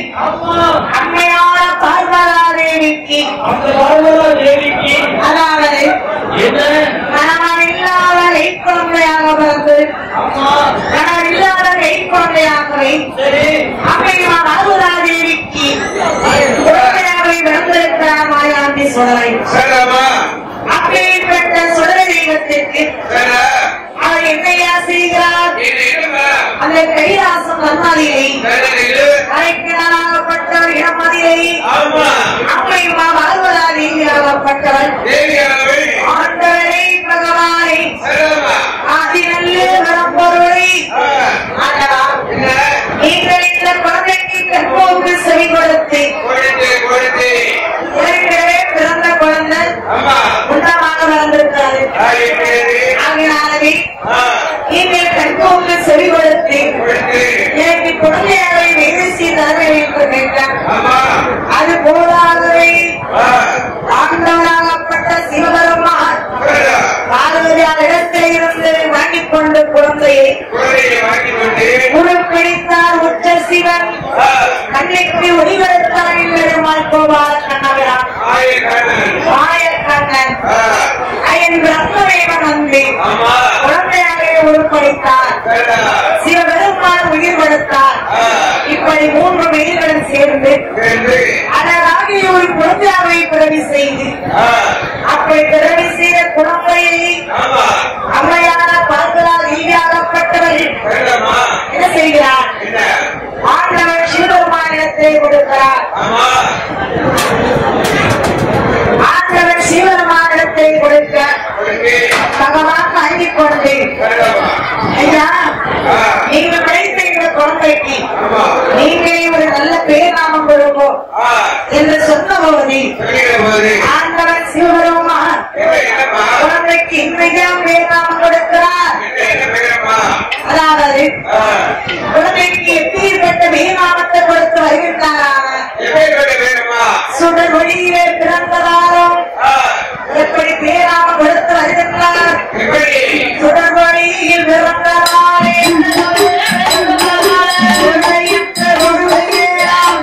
அம்மையான பார்வதா தேவிக்கு அந்த பார்வதா தேவிக்கு அதாவது என்ன கணவன் இல்லாத கைக்குழந்தையாக பிறந்து அம்மா கணவன் இல்லாத கைக்குழந்தையாகவே சரி அம்மையான பார்வதா தேவிக்கு குழந்தையாகவே பிறந்திருக்கிறார் மாயாண்டி சுடலை சரிம்மா அப்பேற்பட்ட சுடலை தெய்வத்திற்கு சரி அவர் என்னையா செய்கிறார் இது என்னம்மா அந்த கைலாசம் வந்தாலியை சரி இது அழைக்கிறாகப்பட்டவர் இடமதியை ஆமா அம்மையுமா பார்வதா தேவியாகப்பட்டவர் தேவியானவை ஆண்டவரை பகவானை சரிம்மா ஆதி நல்ல வரப்பொருளை ஆ, ஆண்டவா என்ன நீங்கள் இந்த குழந்தைக்கு கற்போக்கு செவி கொடுத்து கொடுத்து கொடுத்து ஏற்கனவே பிறந்த குழந்தை ஆமா உண்டமாக வளர்ந்திருக்கிறது ஆகிவிட்டது ஆகினாலே ஆ, நீங்கள் கற்போக்கு செவி கொடுத்து கொடுத்து எனக்கு குழந்தையாரை நிகழ்ச்சி தர வேண்டும் என்றார் ஆமா அது போதாகவே ஆ, ஆண்டவராகப்பட்ட சிவபெருமான் சரிடா. பார்வதியார் இடத்தில் இருந்து வாங்கிக் கொண்டு குழந்தையை குழந்தையை வாங்கிக் கொண்டு உருப்பிடித்தார் உச்ச சிவன் ஆ, கண்ணைக்கு ஒளிவெடுத்தார் பெருமாள் கோபால கண்ணவரான் ஆயக்காரன். மாயக்கண்ணன் ஆ, அயன் பிரம்மதேவன் வந்து ஆமா குழந்தையாரை உருப்படித்தார் சரிடா. சிவபெருமான் உயிர் கொடுத்தார் ஆ, இப்படி மூன்று மெய்களுடன் சேர்ந்து என்று அழகாகிய ஒரு குழந்தையாவை பிறவி செய்து ஆ, அப்படி பிறவி செய்த குழந்தையை ஆமா அம்மையான பார்க்கலால் ஈடாகப்பட்டவர் சரிடாம்மா. என்ன செய்கிறார் என்ன ஆண்டவர் சிவபெருமானிடத்தை கொடுக்கிறார் ஆமா ஆண்டவர் சிவபெருமானிடத்தை கொடுக்க கொடுத்து பகவான் வாங்கிக் கொண்டு சரிடாம்மா. ஐயா ஆ, நீங்க கிடைத்த இந்த குழந்தைக்கு ஆமா நீங்களே ஒரு நல்ல பேராமம் கொடுப்போம் ஆ, என்று சொன்ன போது சொல்லிட போது ஆண்டவர் சிவபெருமான் என்ன என்னம்மா குழந்தைக்கு இன்றையாம் பேராமம் கொடுக்கிறார் என்ன என்ன பேரம்மா அதாவது ஆ, குழந்தைக்கு எப்பேற்பட்ட மேலாமத்தை கொடுத்து வருகின்றாரான எப்பேற்பட்ட பேரம்மா சுடர் ஒளியிலே பிறந்ததாலும் ஆ, எப்படி பேராம கொடுத்து வருகின்றார் எப்படி சுடர் ஒளியில் பிறந்ததாலே உடையற்ற ஒருவரையெல்லாம்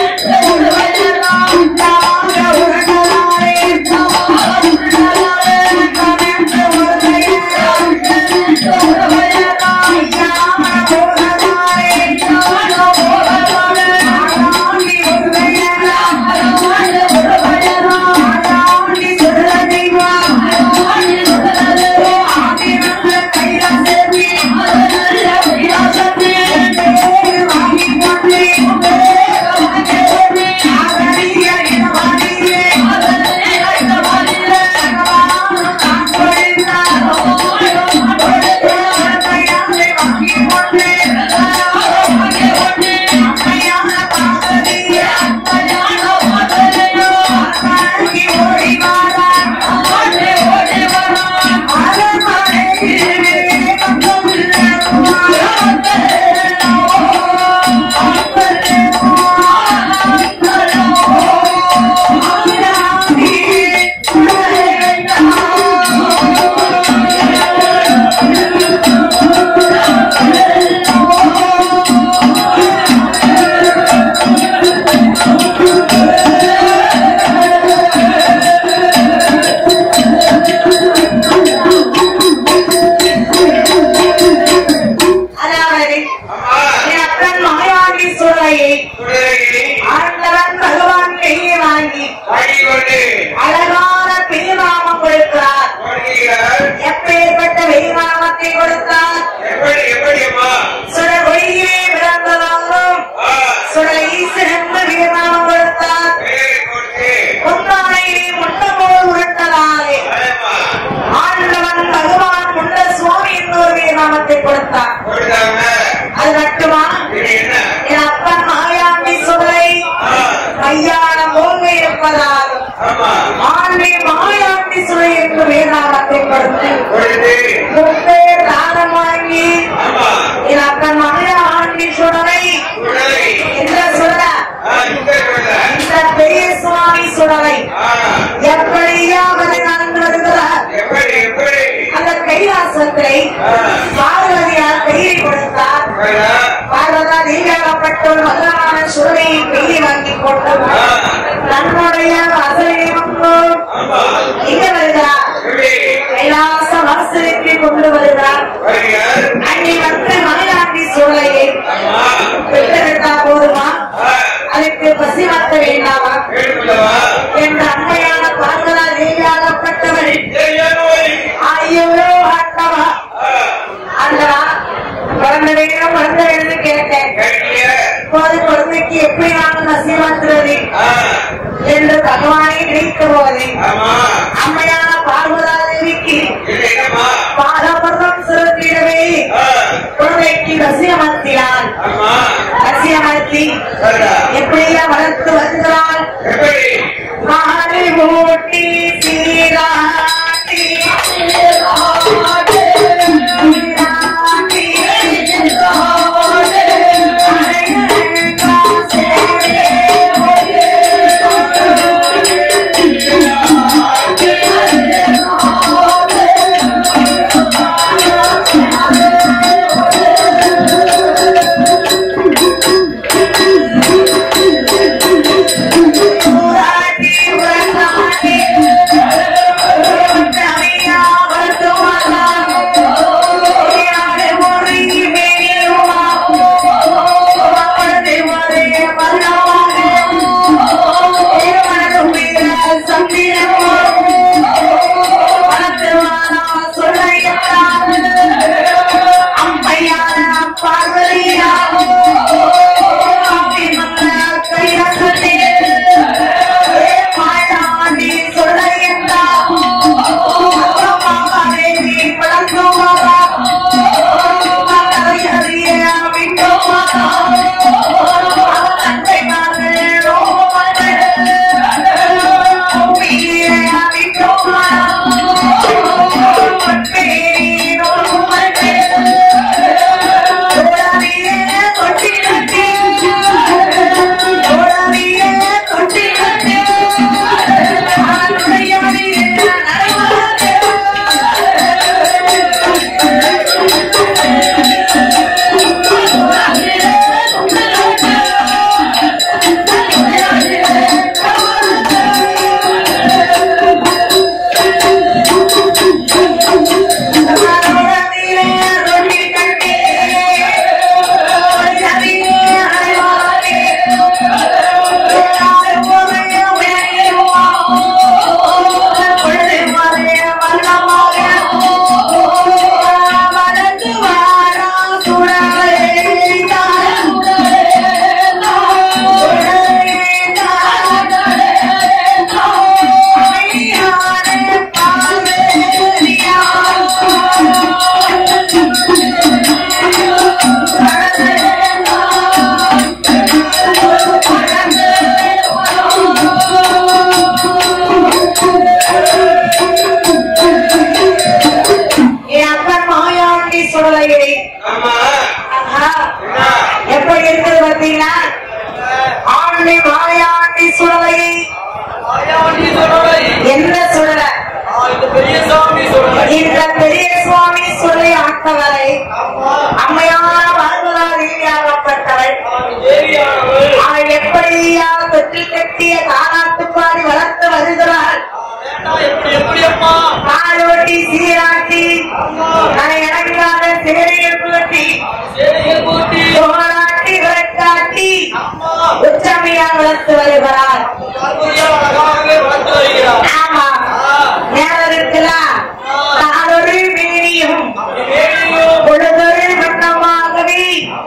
தாங்க உருண்டதாலே கவிழ்ந்த ஒருவரையெல்லாம் ஞான போதனாலே ஆடாண்டி ஒருவரையெல்லாம் ஆடாண்டி சுடர தெய்வம் ஆதி நல்ல கைலாசத்தில் வாங்கிக் கொண்டு ஆகரிய இடமாடியே அதாவது அம்மா என் அப்பன் மாயாண்டி சூழலையை குழந்தையை ஆண்டவன் பகவான் கையை வாங்கி வாங்கிக் கொண்டு அழகான பெருநாமம் கொடுக்கிறார் கொடுக்கிறார் எப்பேற்பட்ட பெருநாமத்தை கொடுத்தார் எப்படி எப்படி அம்மா சுடர் ஒளியிலே பிறந்ததாலும் ஆ, சுடலை சிறந்த பெருநாமம் கொடுத்தார் பேரை கொடுத்து பொன்னானையிலே முன்னமோடு உருட்டலாலே அதம்மா ஆண்டவன் பகவான் முன்ன சுவாமி இன்னொரு பெருநாமத்தை கொடுத்தார் கொடுத்தாங்க அது மட்டுமா இது என்ன என் அப்பன் மாயாண்டி சுடலை ஆ, மையானம் ஓங்க இருப்பதாலும் ஆமா ஆண்டி மாயாண்டி சுவை என்று வேதாளத்தை கொடுத்து கொடுத்து முப்பேர் தானம் வாங்கி ஆமா என் அப்பன் மாயாண்டி சுடலை குழந்தை என்ற சுட ஆ, இந்த குழந்தை இந்த பெரிய சுவாமி சுடலை ஆ, எப்படியாவது நடந்து வருகிறார் எப்படி எப்படி அந்த கைலாசத்தை ஆ, பார்வதியார் கையை கொடுத்தார் வேணா. பார்வதா நீங்கப்பட்டோர் மகனான சுரனையை கையை வாங்கிக் கொண்டு தன்னுடைய அசலை வந்து ஆமா. இங்க வருகிறார் எப்படி? கைலாச வாசலுக்கு கொண்டு வருகிறார் வருகிறார். அங்கே வந்து மலையாண்டி சூழலையை ஆமா. பெற்றெடுத்தா போதுமா ஆ, அதற்கு பசி மாற்ற வேண்டாமா வேண்டுமல்லவா? என்ற அம்மையான பார்வதா தேவியாகப்பட்டவள் தெரியாதோ? ஐயோ ஆண்டவா ஆ, ஆண்டவா குழந்தை வேணும் குழந்தை வேணும்னு கேட்டேன் கேட்டீங்க? இப்போது குழந்தைக்கு எப்படி நான் பசி மாற்றுவது ஆ, என்று பகவானை நினைத்த போது ஆமா. அம்மையான பார்வதா தேவிக்கு இது என்னம்மா? பாலபர்வம் சுரத்திடவே ஆ, குழந்தைக்கு வசியமர்த்தினாள் ஆமா. வசியமர்த்தி சரிடா. எப்படியா வளர்த்து வருகிறாள் எப்படி? மாலை மூட்டி சீராட்டி என் அப்பன் மாயாண்டி சுடலையை ஆமா. ஆஹா, என்ன? எப்படி இருக்குது பார்த்தீங்களா ஆண்டி மாயாண்டி சுடலையை மாயாண்டி சுடலை. என்ன சுடலை ஆ, இந்த பெரிய சாமி சுடலை. இந்த பெரிய சுவாமி சுடலை ஆட்டவரை ஆமா. அம்மையான பார்வதா தேவியாகப்பட்டவள் ஆ, தேவியானவள். அவள் எப்படியா தொட்டில் கட்டிய தாராட்டுப்பாடி வளர்த்து வருகிறாள் வேண்டாம், எப்படி எப்படி அம்மா பாலோட்டி சீராட்டி அம்மா அதை இறங்காத சேரையில் பூட்டி சேலையை பூட்டி சோழாட்டி விளக்காட்டி அம்மா உச்சமையா வளர்த்து வருகிறாள் பார்வதியா அழகாகவே வளர்த்து வருகிறார் ஆமா ஆ, நேரம் இருக்கலாம் நாளொரு மேனியும் வேலையும் பொழுதொரு வண்ணமாகவே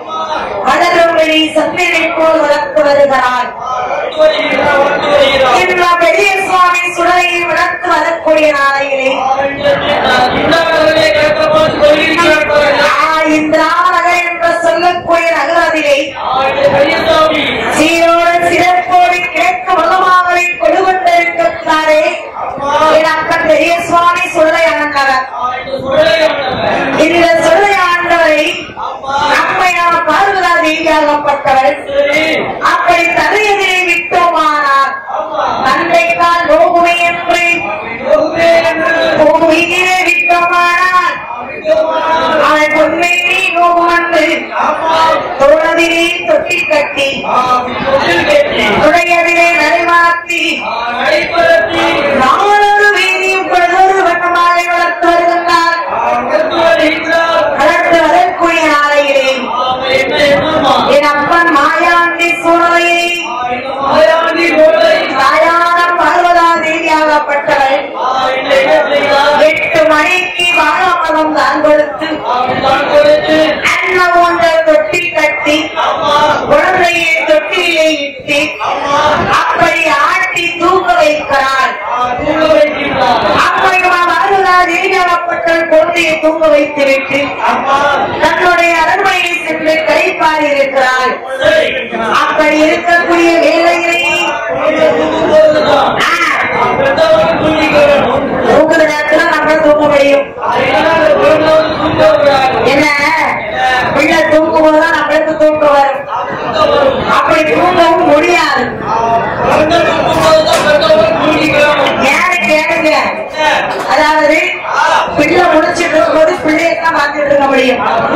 வளரும் வெளி சந்திரை போல் வளர்த்து வருகிறாள் வளர்த்து வருகிறார் வளர்த்து வருகிறார் இந்த பெரிய சுவாமி சுடலையை வளர்த்து வரக்கூடிய நாளையிலே சின்னவர்களே கேட்க பார்த்து வருகிறார் பாருங்க. ஆ, இந்திராநகர் என்று சொல்லக்கூடிய நகரத்திலே ஆ, இந்த பெரிய சாமி சீரோடு சிறப்போடு கிழக்கு வளமாகவே கொடுகொண்டிருக்கிறாரே என் அப்பன் பெரிய சுவாமி சொல்லை ஆண்டவர் ஆ, இந்த சுடலை ஆண்டவன். இந்த சொல்லை ஆண்டவரை ஆமா அம்மையான பார்வதா தேவியாகப்பட்டவள் சரி அப்படி தரையதிலே விட்டோமானார் ஆமா தந்தைக்கால் நோகுமை என்று யோகுவே என்று பூமியிலே விட்டோமானார் விட்டோமானால் அவன் பொன்னை நோகும் என்று ஆமா தோழதிலே தொட்டி கட்டி ஆ, தொட்டில் கட்டி துடையதிலே நடைமாத்தி ஆ, நடைபெறத்தி நாளொரு வீதியும் பொழுதொரு வட்டமாலை வளர்த்து வருகின்றார் ஆ, வளர்த்து வருகின்றார் வளர்த்து வரக்கூடிய நாளையிலே ஆ, என்ன என்னம்மா என் அப்பன் மாயாண்டி சூழலை ஆ, இந்த மாயாண்டி கோலை தாயான பார்வதா தேவியாகப்பட்டவள் ஆ, இந்த என்ன செய்தார் எட்டு மணிக்கு வாழாமலம் தான் கொடுத்து ஆ, தான் கொடுத்து அன்னம் ஒன்ற தொட்டி கட்டி ஆமா குழந்தையை தொட்டிலே இட்டு ஆமா அப்படி ஆட்டி தூக்க வைக்கிறாள் ஆ, தூங்க வைக்கின்றார் அப்படி பார்வதா தேவியாகப்பட்டவள் குழந்தையை தூங்க வைத்துவிட்டு ஆமா தன்னுடைய அரண்மனையில் சென்று கழிப்பார் இருக்கிறாள் சரி அப்படி இருக்கக்கூடிய வேலைகளை குழந்தை தூங்கும் போதுதான் ஆ, ஆ, பெற்றவர்கள் தூங்கிக்கிறோம் தூங்குற நேரத்துல நம்ம தூங்க முடியும் அதனால குழந்தை வந்து தூங்க விடாது என்ன பிள்ளை தூங்கும் போதுதான் நம்மளுக்கு தூக்கம் வரும் தூங்க வரும் அப்படி தூங்கவும் முடியாது குழந்தை தூங்கும் போதுதான் பெற்றவர்கள் தூங்கிக்கிறோம் ஏன்னு கேளுங்க அதாவது பிள்ளை முடிச்சிட்டு இருக்கும்போது பிள்ளையத்தான் பார்த்துட்டு இருக்க முடியும்